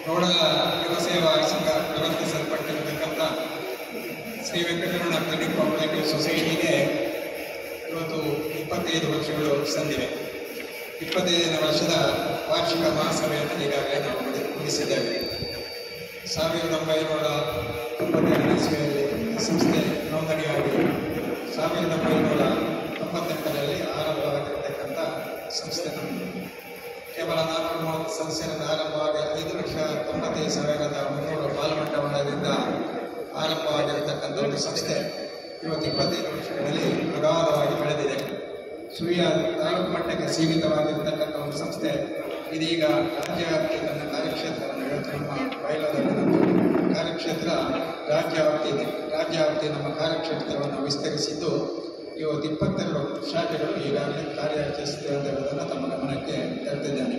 ರೋಡಲ ಯುವಸೇವಾ ಸಂಘ ಪ್ರವರ್ತಿಸಲ್ಪಟ್ಟಿರತಕ್ಕಂಥ ಶ್ರೀ ವೆಂಕಟರಮಣ ಕ್ಲಿನಿಕ್ ಕೋಆಪರೇಟಿವ್ ಸೊಸೈಟಿಗೆ ಇವತ್ತು ಇಪ್ಪತ್ತೈದು ವರ್ಷಗಳು ಸಂದಿವೆ ಇಪ್ಪತ್ತೈದನೇ ವರ್ಷದ ವಾರ್ಷಿಕ ಮಹಾಸಭೆಯನ್ನು ಈಗಾಗಲೇ ನಾವು ಮುಗಿ- ಮುಗಿಸಿದ್ದೇವೆ ಸಾವಿರದ ಒಂಬೈನೂರ ತೊಂಬತ್ತೆರಡನೇ ಇಸ್ವಿಯಲ್ಲಿ ಈ ಸಂಸ್ಥೆ ನೋಂದಣಿಯಾಗಿ ಸಾವಿರದ ಒಂಬೈನೂರ ತೊಂಬತ್ತೆಂಟರಲ್ಲಿ ಆರಂಭವಾಗಿರತಕ್ಕಂಥ ಸಂಸ್ಥೆ ನಮ್ಮದು ಕೇವಲ ನಾಲ್ಕು ಮೂವತ್ತು ಸದಸ್ಯರಿಂದ ಆರಂಭವಾಗಿ ಐದು ಲಕ್ಷ ತೊಂಬತ್ತೈದು ಸಾವಿರದ ಮುನ್ನೂರು ಪಾಲ್ಗೊಂಡವರಿಂದ ಆರಂಭವಾಗಿರತಕ್ಕಂಥ ಒಂದು ಸಂಸ್ಥೆ ಇವತ್ತು ಇಪ್ಪತ್ತೈದು ವರ್ಷಗಳಲ್ಲಿ ಅಗಾಧವಾಗಿ ಬೆಳೆದಿದೆ ಸುಳಿಯ ತಾಲೂಕು ಮಟ್ಟಕ್ಕೆ ಸೀಮಿತವಾಗಿರತಕ್ಕಂಥ ಒಂದು ಸಂಸ್ಥೆ ಇದೀಗ ರಾಜ್ಯ ವ್ಯಾಪ್ತಿ ತನ್ನ ಕಾರ್ಯಕ್ಷೇತ್ರವನ್ನು ಇವತ್ತು ನಮ್ಮ ಬಯಲದಲ್ಲಿ ನಮ್ಮದು ಕಾರ್ಯಕ್ಷೇತ್ರ ರಾಜ್ಯ ವ್ಯಾಪ್ತಿ ಇದೆ ರಾಜ್ಯ ವ್ಯಾಪ್ತಿ ನಮ್ಮ ಕಾರ್ಯಕ್ಷೇತ್ರವನ್ನು ವಿಸ್ತರಿಸಿದ್ದು ಇವತ್ತು ಇಪ್ಪತ್ತೆರಡು ಶಾಖೆಗಳು ಈಗಾಗಲೇ ಕಾರ್ಯಾಚರಿಸುತ್ತಿವೆ ಅಂತ ಹೇಳೋದನ್ನು ತಮ್ಮ ಗಮನಕ್ಕೆ ತರ್ತಿದ್ದೇನೆ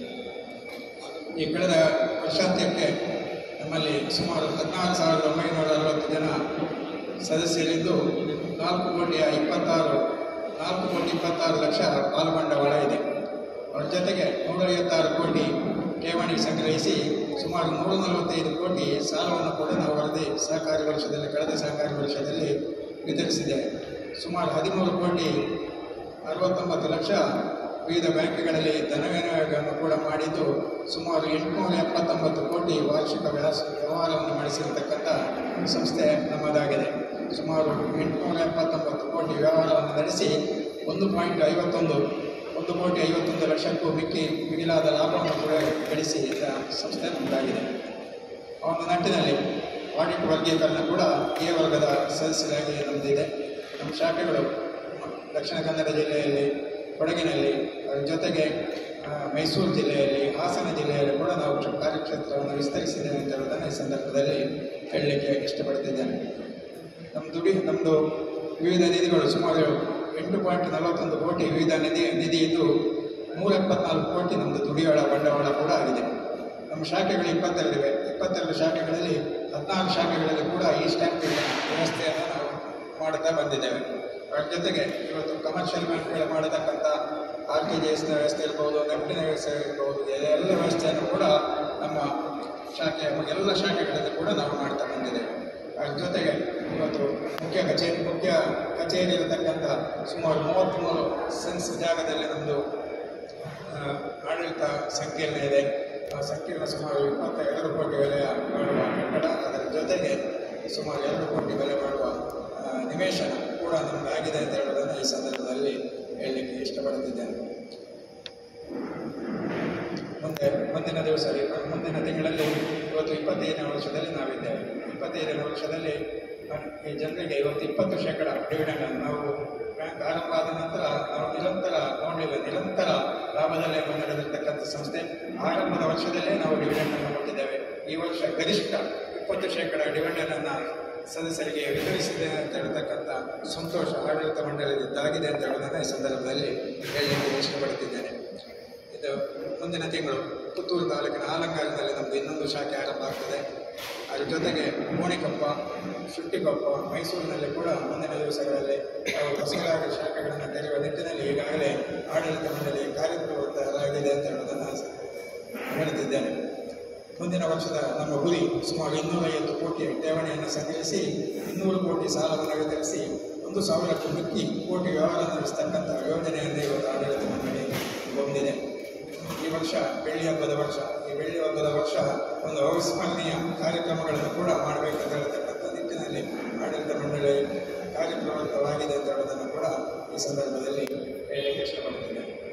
ಈ ಕಳೆದ ವರ್ಷಾಂತ್ಯಕ್ಕೆ ನಮ್ಮಲ್ಲಿ ಸುಮಾರು ಹದಿನಾರು ಸಾವಿರದ ಒಂಬೈನೂರ ಅರವತ್ತು ಜನ ಸದಸ್ಯರಿದ್ದು ನಾಲ್ಕು ಕೋಟಿಯ ಇಪ್ಪತ್ತಾರು ನಾಲ್ಕು ಕೋಟಿ ಇಪ್ಪತ್ತಾರು ಲಕ್ಷ ಪಾಲ್ಗೊಂಡವಳ ಇದೆ ಅವರ ಜೊತೆಗೆ ನೂರೈವತ್ತಾರು ಕೋಟಿ ಠೇವಣಿ ಸಂಗ್ರಹಿಸಿ ಸುಮಾರು ನೂರ ನಲವತ್ತೈದು ಕೋಟಿ ಸಾಲವನ್ನು ಕೂಡ ನಾವು ವರದಿ ಸಹಕಾರಿ ವರ್ಷದಲ್ಲಿ ಕಳೆದ ಸಹಕಾರಿ ವರ್ಷದಲ್ಲಿ ವಿತರಿಸಿದ್ದೇವೆ ಸುಮಾರು ಹದಿಮೂರು ಕೋಟಿ ಅರವತ್ತೊಂಬತ್ತು ಲಕ್ಷ ವಿವಿಧ ಬ್ಯಾಂಕ್ಗಳಲ್ಲಿ ಧನವಿನಿಯೋಗವನ್ನು ಕೂಡ ಮಾಡಿದ್ದು ಸುಮಾರು ಎಂಟುನೂರ ಎಪ್ಪತ್ತೊಂಬತ್ತು ಕೋಟಿ ವಾರ್ಷಿಕ ವ್ಯಾಸ ವ್ಯವಹಾರವನ್ನು ಮಾಡಿಸಿರತಕ್ಕಂಥ ಸಂಸ್ಥೆ ನಮ್ಮದಾಗಿದೆ ಸುಮಾರು ಎಂಟುನೂರ ಎಪ್ಪತ್ತೊಂಬತ್ತು ಕೋಟಿ ವ್ಯವಹಾರವನ್ನು ನಡೆಸಿ ಒಂದು ಪಾಯಿಂಟ್ ಐವತ್ತೊಂದು ಒಂದು ಕೋಟಿ ಐವತ್ತೊಂದು ಲಕ್ಷಕ್ಕೂ ಮಿಕ್ಕಿ ಮಿಗಿಲಾದ ಲಾಭವನ್ನು ಕೂಡ ಗಳಿಸಿ ಇದ್ದ ಸಂಸ್ಥೆ ನಮ್ಮದಾಗಿದೆ ಆ ಒಂದು ನಿಟ್ಟಿನಲ್ಲಿ ಆಡಿಟ್ ವರ್ಗೀಕರಣ ಕೂಡ ಎ ವರ್ಗದ ಸದಸ್ಯರಾಗಿ ನಮ್ಮದಿದೆ ನಮ್ಮ ಶಾಖೆಗಳು ದಕ್ಷಿಣ ಕನ್ನಡ ಜಿಲ್ಲೆಯಲ್ಲಿ ಕೊಡಗಿನಲ್ಲಿ ಅದರ ಜೊತೆಗೆ ಆ, ಮೈಸೂರು ಜಿಲ್ಲೆಯಲ್ಲಿ ಹಾಸನ ಜಿಲ್ಲೆಯಲ್ಲಿ ಕೂಡ ನಾವು ಕ್ಷ- ಕಾರ್ಯಕ್ಷೇತ್ರವನ್ನು ವಿಸ್ತರಿಸಿದ್ದೇವೆ ಅಂತ ಹೇಳೋದನ್ನು ಈ ಸಂದರ್ಭದಲ್ಲಿ ಹೇಳಲಿಕ್ಕೆ ಇಷ್ಟಪಡ್ತಿದ್ದೇನೆ ನಮ್ಮ ದುಡಿ ನಮ್ಮದು ವಿವಿಧ ನಿಧಿಗಳು ಸುಮಾರು ಎಂಟು ಪಾಯಿಂಟ್ ನಲವತ್ತೊಂದು ಕೋಟಿ ವಿವಿಧ ನಿಧಿ ನಿಧಿ ಇದ್ದು ನೂರ ಎಪ್ಪತ್ನಾಲ್ಕು ಕೋಟಿ ನಮ್ಮದು ದುಡಿಯೋಳ ಬಂಡವಾಳ ಕೂಡ ಆಗಿದೆ ನಮ್ಮ ಶಾಖೆಗಳು ಇಪ್ಪತ್ತೆರಡಿವೆ ಇಪ್ಪತ್ತೆರಡು ಶಾಖೆಗಳಲ್ಲಿ ಹದಿನಾರು ಶಾಖೆಗಳಲ್ಲಿ ಕೂಡ ಈ ಸ್ಟ್ಯಾಂಪ್ ವ್ಯವಸ್ಥೆಯನ್ನು ನಾವು ಮಾಡುತ್ತಾ ಬಂದಿದ್ದೇವೆ ಅದರ ಜೊತೆಗೆ ಇವತ್ತು ಕಮರ್ಷಿಯಲ್ ಬ್ಯಾಂಕ್ಗಳು ಮಾಡತಕ್ಕಂಥ ಆರ್ ಟಿ ಜಿ ಎಸ್ನ ವ್ಯವಸ್ಥೆ ಇರ್ಬೋದು ನೆಫ್ಟಿನ ವ್ಯವಸ್ಥೆ ಇರ್ಬೋದು ಎಲ್ಲ ವ್ಯವಸ್ಥೆಯನ್ನು ಕೂಡ ನಮ್ಮ ಶಾಖೆ ಎಲ್ಲ ಶಾಖೆಗಳಲ್ಲಿ ಕೂಡ ನಾವು ಮಾಡ್ತಾ ಬಂದಿದ್ದೇವೆ ಅದರ ಜೊತೆಗೆ ಇವತ್ತು ಮುಖ್ಯ ಕಚೇರಿ ಮುಖ್ಯ ಕಚೇರಿ ಇರತಕ್ಕಂಥ ಸುಮಾರು ಮೂವತ್ತ್ಮೂರು ಸೆನ್ಸ್ ಜಾಗದಲ್ಲಿ ನಮ್ಮದು ಆ, ಆಡಳಿತ ಸಂಕೀರ್ಣ ಇದೆ ಆ ಸಂಕೀರ್ಣ ಸುಮಾರು ಇಪ್ಪತ್ತ ಎರಡು ಕೋಟಿ ಬೆಲೆಯ ಮಾಡುವ ಕಟ್ಟಡ ಅದರ ಜೊತೆಗೆ ಸುಮಾರು ಎರಡು ಕೋಟಿ ಬೆಲೆ ಮಾಡುವ ಆ, ನಿವೇಶನ ಕೂಡ ನಮ್ಮದಾಗಿದೆ ಅಂತ ಹೇಳೋದನ್ನು ಈ ಸಂದರ್ಭದಲ್ಲಿ ಹೇಳಲಿಕ್ಕೆ ಇಷ್ಟಪಡ್ತಿದ್ದೇನೆ ಮುಂದೆ ಮುಂದಿನ ದಿವಸ ಮುಂದಿನ ತಿಂಗಳಲ್ಲಿ ಇವತ್ತು ಇಪ್ಪತ್ತೈದನೇ ವರ್ಷದಲ್ಲಿ ನಾವಿದ್ದೇವೆ ಇಪ್ಪತ್ತೈದನೇ ವರ್ಷದಲ್ಲಿ ಆ, ಈ ಜನರಿಗೆ ಇವತ್ತು ಇಪ್ಪತ್ತು ಶೇಕಡ ಡಿವಿಡೆಂಡನ್ನು ನಾವು ಬ್ಯಾಂಕ್ ಆರಂಭ ಆದ ನಂತರ ನಾವು ನಿರಂತರ ನೋಡಲಿಲ್ಲ ನಿರಂತರ ಲಾಭದಲ್ಲೇ ಮುನ್ನಡೆದಿರ್ತಕ್ಕಂಥ ಸಂಸ್ಥೆ ಆರಂಭದ ವರ್ಷದಲ್ಲೇ ನಾವು ಡಿವಿಡೆಂಡನ್ನು ಕೊಟ್ಟಿದ್ದೇವೆ ಈ ವರ್ಷ ಗರಿಷ್ಠ ಇಪ್ಪತ್ತು ಶೇಕಡ ಡಿವಿಡೆಂಡನ್ನು ಸದಸ್ಯರಿಗೆ ವಿತರಿಸಿದೆ ಅಂತ ಹೇಳ್ತಕ್ಕಂಥ ಸಂತೋಷ ಆಡಳಿತ ಮಂಡಳಿಯದ್ದಾಗಿದೆ ಅಂತ ಹೇಳೋದನ್ನು ಈ ಸಂದರ್ಭದಲ್ಲಿ ಹೇಳಲಿಕ್ಕೆ ಇಷ್ಟಪಡುತ್ತಿದ್ದೇನೆ ಇದು ಮುಂದಿನ ತಿಂಗಳು ಪುತ್ತೂರು ತಾಲೂಕಿನ ಆಲಂಗಾರದಲ್ಲಿ ನಮ್ಮದು ಇನ್ನೊಂದು ಶಾಖೆ ಆರಂಭ ಆಗ್ತದೆ ಅದರ ಜೊತೆಗೆ ಕೋಣಿಕೊಪ್ಪ ಶುಟ್ಟಿಕೊಪ್ಪ ಮೈಸೂರಿನಲ್ಲಿ ಕೂಡ ಮುಂದಿನ ದಿವಸಗಳಲ್ಲಿ ನಾವು ಹೊಸದಾಗಿ ಶಾಖೆಗಳನ್ನು ತೆರೆಯುವ ನಿಟ್ಟಿನಲ್ಲಿ ಈಗಾಗಲೇ ಆಡಳಿತ ಮಂಡಳಿ ಕಾರ್ಯಪ್ರವೃತ್ತರಾಗಿದೆ ಅಂತ ಹೇಳೋದನ್ನು ಹೇಳ್ತಿದ್ದೇನೆ ಮುಂದಿನ ವರ್ಷದ ನಮ್ಮ ಗುರಿ ಸುಮಾರು ಇನ್ನೂರೈವತ್ತು ಕೋಟಿ ಠೇವಣಿಯನ್ನು ಸಂಗ್ರಹಿಸಿ ಇನ್ನೂರು ಕೋಟಿ ಸಾಲವನ್ನು ವಿತರಿಸಿ ಒಂದು ಸಾವಿರಕ್ಕೂ ಮಿಕ್ಕಿ ಕೋಟಿ ವ್ಯವಹಾರ ನಡೆಸ್ತಕ್ಕಂಥ ಯೋಜನೆಯನ್ನು ಇವತ್ತು ಆಡಳಿತ ಮಂಡಳಿ ಹೊಂದಿದೆ ಈ ವರ್ಷ ಬೆಳ್ಳಿ ಹಬ್ಬದ ವರ್ಷ ಈ ಬೆಳ್ಳಿ ಹಬ್ಬದ ವರ್ಷ ಒಂದು ಅವಿಸ್ಮರಣೀಯ ಕಾರ್ಯಕ್ರಮಗಳನ್ನು ಕೂಡ ಮಾಡಬೇಕಂತ ಹೇಳ್ತಕ್ಕಂಥ ನಿಟ್ಟಿನಲ್ಲಿ ಆಡಳಿತ ಮಂಡಳಿ ಕಾರ್ಯಪ್ರವೃತ್ತವಾಗಿದೆ ಅಂತ ಹೇಳೋದನ್ನು ಕೂಡ ಈ ಸಂದರ್ಭದಲ್ಲಿ ಹೇಳಲಿಕ್ಕೆ ಇಷ್ಟಪಡ್ತೇನೆ